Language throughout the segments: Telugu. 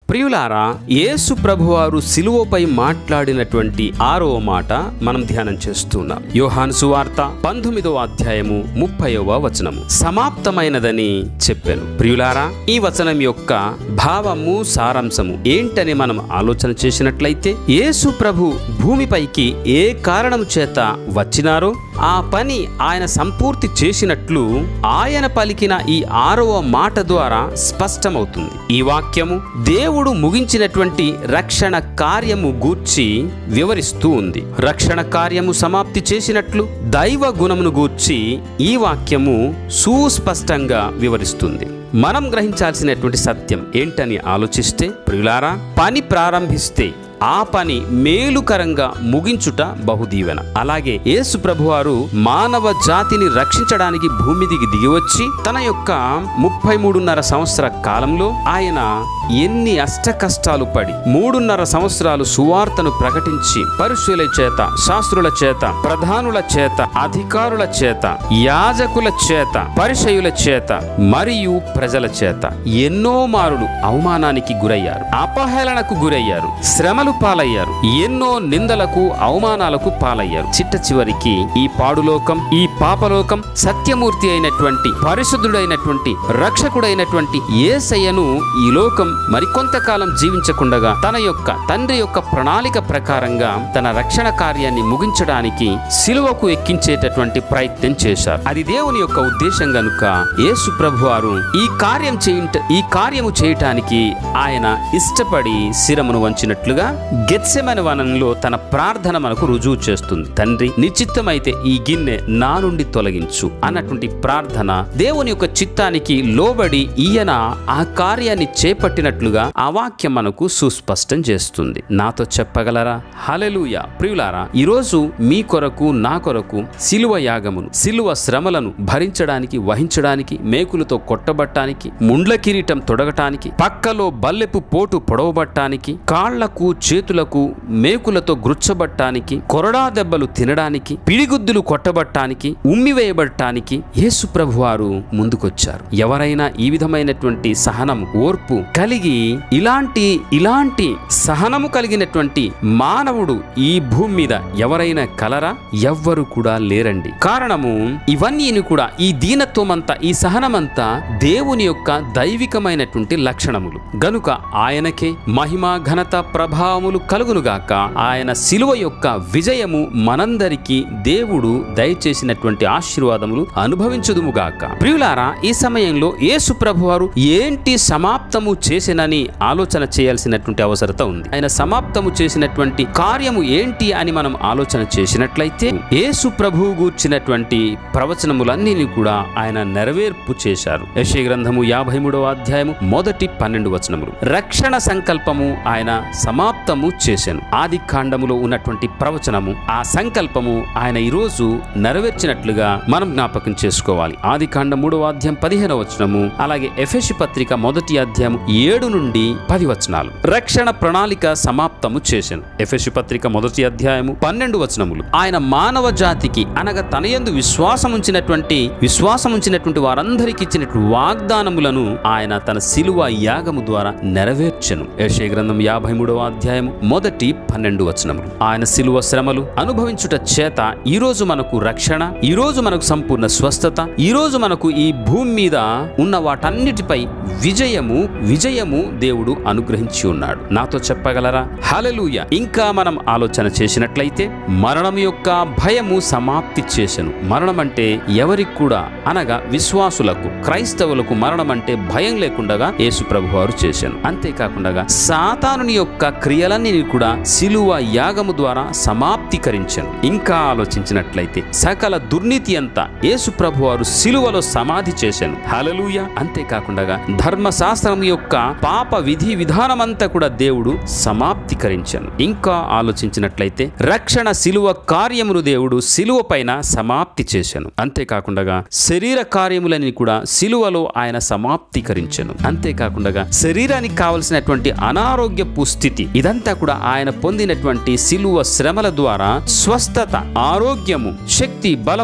ప్రియులారా యేసు ప్రభువారు సిలువపై మాట్లాడినటువంటి ఆరవ మాట మనం ధ్యానం చేస్తున్నాం యోహాను సువార్త పంతొమ్మిదవ అధ్యాయము ముప్పైవ వచనము సమాప్తమైనదని చెప్పాను ప్రియులారా ఈ వచనం యొక్క భావము సారాంశము ఏంటని మనం ఆలోచన చేసినట్లయితే యేసు ప్రభు భూమిపైకి ఏ కారణం చేత వచ్చినారో ఆ పని ఆయన సంపూర్తి చేసినట్లు ఆయన పలికిన ఈ ఆరవ మాట ద్వారా స్పష్టమవుతుంది ఈ వాక్యము దేవుడు ముగించినటువంటి రక్షణ కార్యము గూర్చి వివరిస్తూ ఉంది రక్షణ కార్యము సమాప్తి చేసినట్లు దైవ గుణమును గూర్చి ఈ వాక్యము సుస్పష్టంగా వివరిస్తుంది మనం గ్రహించాల్సినటువంటి సత్యం ఏంటని ఆలోచిస్తే ప్రియులారా పని ప్రారంభిస్తే ఆ పని మేలుకరంగా ముగించుట బహుదీవెన అలాగే యేసు ప్రభువారు మానవ జాతిని రక్షించడానికి భూమి దిగి దిగివచ్చి తన యొక్క ముప్పై మూడున్నర సంవత్సర కాలంలో ఆయన ఎన్ని అష్ట కష్టాలు పడి మూడున్నర సంవత్సరాలు సువార్తను ప్రకటించి పరుషుల చేత శాస్త్రుల చేత ప్రధానుల చేత అధికారుల చేత యాజకుల చేత పరిచయుల చేత మరియు ప్రజల చేత ఎన్నో మారులు అవమానానికి గురయ్యారు అపహేళనకు గురయ్యారు శ్రమలు పాలయ్యారు ఎన్నో నిందలకు అవమానాలకు పాలయ్యారు చిట్ట చివరికి ఈ పాడులోకం ఈ పాపలోకం సత్యమూర్తి అయినటువంటి పరిశుద్ధుడైనటువంటి రక్షకుడైనటువంటి ఏసయ్యను ఈ లోకం మరికొంతకాలం జీవించకుండగా తన యొక్క తండ్రి యొక్క ప్రణాళిక ప్రకారంగా తన రక్షణ కార్యాన్ని ముగించడానికి సిలువకు ఎక్కించేటటువంటి ప్రయత్నం చేశారు అది దేవుని యొక్క ఉద్దేశం గనుక యేసు ప్రభువారు ఈ కార్యం చేయింట ఈ కార్యము చేయటానికి ఆయన ఇష్టపడి శిరమును వంచినట్లుగా గెత్సెమని వనంలో తన ప్రార్థన మనకు రుజువు చేస్తుంది తండ్రి నిశ్చిత్తమైతే ఈ గిన్నె నా నుండి తొలగించు అన్నటువంటి ప్రార్థన దేవుని యొక్క చిత్తానికి లోబడి ఈయన ఆ కార్యాన్ని చేపట్టినట్లుగా ఆ వాక్యం మనకు సుస్పష్టం చేస్తుంది నాతో చెప్పగలరా హలెలూయ ప్రియులారా ఈరోజు మీ కొరకు నా కొరకు సిలువ యాగమును సిలువ శ్రమలను భరించడానికి వహించడానికి మేకులతో కొట్టబట్టానికి ముండ్ల కిరీటం తొడగటానికి పక్కలో బల్లెపు పోటు పొడవబట్టానికి కాళ్లకు చేతులకు మేకులతో గుచ్చబట్టానికి కొరడా దెబ్బలు తినడానికి పిడిగుద్దులు కొట్టబట్టానికి ఉమ్మివేయబడటానికి యేసు ప్రభువారు ముందుకొచ్చారు ఎవరైనా ఈ విధమైనటువంటి సహనం ఓర్పు కలిగి ఇలాంటి ఇలాంటి సహనము కలిగినటువంటి మానవుడు ఈ భూమి మీద ఎవరైనా కలరా ఎవ్వరు కూడా లేరండి కారణము ఇవన్నీ కూడా ఈ దీనత్వమంతా ఈ సహనమంతా దేవుని యొక్క దైవికమైనటువంటి లక్షణములు గనుక ఆయనకే మహిమ ఘనత ప్రభావములు కలుగునుగాక ఆయన శిలువ యొక్క విజయము మనందరికీ దేవుడు దయచేసినటువంటి ఆశీర్వాదములు అనుభవించుదుముగాక ప్రియులారా ఈ సమయంలో యేసు ప్రభువారు ఏంటి సమాప్తము చేసినని ఆలోచన చేయాల్సినటువంటి అవసరత ఉంది ఆయన సమాప్తము చేసినటువంటి కార్యము ఏంటి అని మనం ఆలోచన చేసినట్లయితే యేసు ప్రభువు గూర్చినటువంటి ప్రవచనములన్నీ కూడా ఆయన నెరవేర్పు చేశారు యశయ గ్రంథము యాభై మూడవ అధ్యాయము మొదటి పన్నెండు వచనములు రక్షణ సంకల్పము ఆయన సమాప్తము చేశాను ఆది కాండములో ఉన్నటువంటి ప్రవచనము ఆ సంకల్పము ఆయన ఈరోజు నెరవేర్చినట్లుగా మనం జ్ఞాపకం చేసుకోవాలి ఆది కాండ మూడవ అధ్యాయం పదిహేనవ వచనము అలాగే ఎఫెసి పత్రిక మొదటి అధ్యాయం ఏడు నుండి పది వచనాలు రక్షణ ప్రణాళిక సమాప్తము చేశాను ఎఫెసి పత్రిక మొదటి అధ్యాయము పన్నెండు వచనములు ఆయన మానవ జాతికి అనగా తన యందు విశ్వాసం ఉంచినటువంటి విశ్వాసం ఉంచినటువంటి వారందరికి ఇచ్చినటువంటి వాగ్దానములను ఆయన తన సిలువ యాగము ద్వారా నెరవేర్చెను యెషయా గ్రంథం యాభై మూడవ అధ్యాయము మొదటి పన్నెండు వచనములు ఆయన సిలువ శ్రమలు అనుభవించుట చేత ఈ రోజు మనకు రక్షణ ఈ రోజు మనకు సంపూర్ణ స్వస్థత ఈ రోజు మనకు ఈ భూమి మీద ఉన్న వాటన్నిటిపై విజయము విజయము దేవుడు అనుగ్రహించి ఉన్నాడు నాతో చెప్పగలరా హలలుయ ఇంకా మనం ఆలోచన చేసినట్లయితే మరణం యొక్క భయము సమాప్తి చేసెను మరణం అంటే ఎవరికి కూడా అనగా విశ్వాసులకు క్రైస్తవులకు మరణం అంటే భయం లేకుండా యేసు ప్రభు వారు చేశాను అంతేకాకుండా సాతానుని యొక్క క్రియలన్నీ కూడా సిలువ యాగము ద్వారా సమాప్తీకరించాను ఇంకా ఆలోచించినట్లయితే సకల దుర్నీతి అంతా యేసు ప్రభు వారు సిలువలో సమాధి చేశాను హలలుయ అంతేకాకుండా ధర్మశాస్త్రం యొక్క పాప విధి విధానమంతా కూడా దేవుడు సమాప్తీకరించాను ఇంకా ఆలోచించినట్లయితే రక్షణ సిలువ కార్యమును దేవుడు సిలువ పైన సమాప్తి చేశాను అంతేకాకుండా శరీర కార్యములని కూడా సిలువలో ఆయన సమాప్తీకరించాను అంతేకాకుండా శరీరానికి కావలసినటువంటి అనారోగ్యపు స్థితి ఇదంతా కూడా ఆయన పొందినటువంటి సిలువ శ్రమల ద్వారా స్వస్థత ఆరోగ్యము శక్తి బలము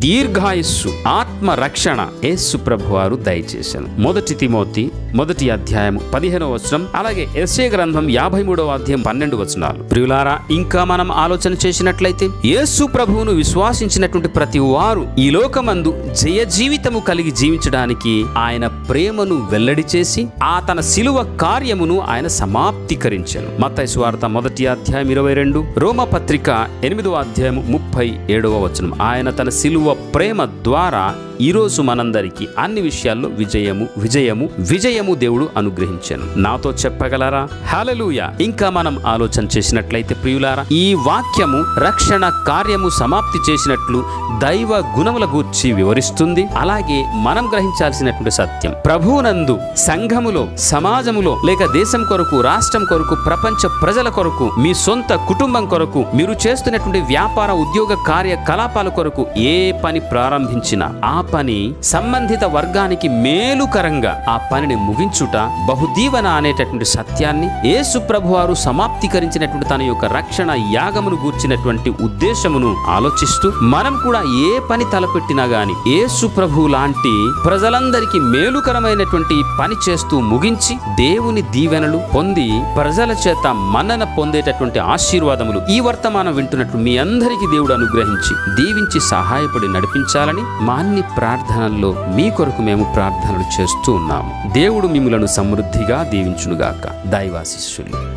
దీర్ఘాయుస్సు ఆత్మ రక్షణ యేసు ప్రభువారు దయచేశాను మొదటి తిమోతి మొదటి అధ్యాయం పదిహేనవ వచనం అలాగే ఎస్ఏ గ్రంథం యాభై మూడవ అధ్యాయం పన్నెండు వచనాలు ప్రియులారా ఇంకా మనం ఆలోచన చేసినట్లయితే యేసు ప్రభువును విశ్వాసించినటువంటి ప్రతి వారు ఈ లోకమందు జయ జీవితము కలిగి జీవించడానికి ఆయన ప్రేమను వెల్లడి చేసి ఆ తన శిలువ కార్యమును ఆయన సమాప్తీకరించాను మత్తయి సువార్త మొదటి అధ్యాయం ఇరవై రెండు రోమ పత్రిక ఎనిమిదవ అధ్యాయం ముప్పై ఏడవ వచనం ఆయన తన శిలువ ప్రేమ ద్వారా ఈరోజు మనందరికీ అన్ని విషయాల్లో విజయము విజయము విజయము దేవుడు అనుగ్రహించాను నాతో చెప్పగలరా హల్లెలూయ ఇంకా మనం ఆలోచన చేసినట్లయితే ప్రియులారా ఈ వాక్యము రక్షణ కార్యము సమాప్తి చేసినట్లు దైవ గుణముల గూర్చి వివరిస్తుంది అలాగే మనం గ్రహించాల్సినటువంటి సత్యం ప్రభువునందు సంఘములో సమాజములో లేక దేశం కొరకు రాష్ట్రం కొరకు ప్రపంచ ప్రజల కొరకు మీ సొంత కుటుంబం కొరకు మీరు చేస్తున్నటువంటి వ్యాపార ఉద్యోగ కార్యకలాపాల కొరకు ఏ పని ప్రారంభించినా ఆ పని సంబంధిత వర్గానికి మేలుకరంగా ఆ పనిని ముగించుట బహుదీవన అనేటటువంటి సత్యాన్ని యేసు ప్రభువారు సమాప్తీకరించినటువంటి తన యొక్క రక్షణ యాగమును గూర్చినటువంటి ఉద్దేశమును ఆలోచిస్తూ మనం కూడా ఏ పని తలపెట్టినా గాని యేసు ప్రభు లాంటి ప్రజలందరికీ మేలుకరమైనటువంటి పని చేస్తూ ముగించి దేవుని దీవెనలు పొంది ప్రజల చేత మన్నన పొందేటటువంటి ఆశీర్వాదములు ఈ వర్తమానం వింటున్నట్లు మీ అందరికీ దేవుడు అనుగ్రహించి దీవించి సహాయపడి నడిపించాలని మా అన్ని ప్రార్థనల్లో మీ కొరకు మేము ప్రార్థనలు చేస్తూ ఉన్నాము దేవుడు మిమ్మలను సమృద్ధిగా దీవించునుగాక దైవాశిష్యులు